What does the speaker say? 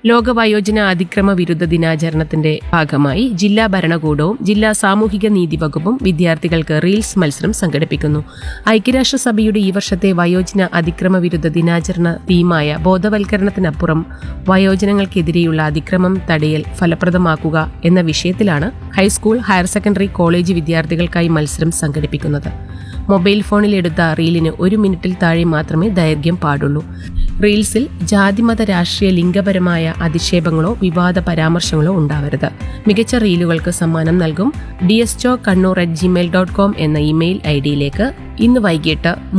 ലോക വയോജന അതിക്രമ വിരുദ്ധ ദിനാചരണത്തിന്റെ ഭാഗമായി ജില്ലാ ഭരണകൂടവും ജില്ലാ സാമൂഹിക നീതി വകുപ്പും വിദ്യാർത്ഥികൾക്ക് റീൽസ് മത്സരം സംഘടിപ്പിക്കുന്നു ഐക്യരാഷ്ട്രസഭയുടെ ഈ വർഷത്തെ വയോജന അതിക്രമ വിരുദ്ധ ദിനാചരണ തീമായ ബോധവൽക്കരണത്തിനപ്പുറം വയോജനങ്ങൾക്കെതിരെയുള്ള അതിക്രമം തടയൽ ഫലപ്രദമാക്കുക എന്ന വിഷയത്തിലാണ് ഹൈസ്കൂൾ ഹയർ സെക്കൻഡറി കോളേജ് വിദ്യാർത്ഥികൾക്കായി മത്സരം സംഘടിപ്പിക്കുന്നത് മൊബൈൽ ഫോണിൽ എടുത്ത റീലിന് ഒരു മിനിറ്റിൽ താഴെ മാത്രമേ ദൈർഘ്യം പാടുള്ളൂ റീൽസിൽ ജാതിമത രാഷ്ട്രീയ ലിംഗപരമായ അധിക്ഷേപങ്ങളോ വിവാദ പരാമർശങ്ങളോ ഉണ്ടാവരുത് മികച്ച റീലുകൾക്ക് സമ്മാനം നൽകും D S Kannur at Gmail dot com എന്ന ഇമെയിൽ ഐ ഡിയിലേക്ക് ഇന്ന് വൈകിട്ട്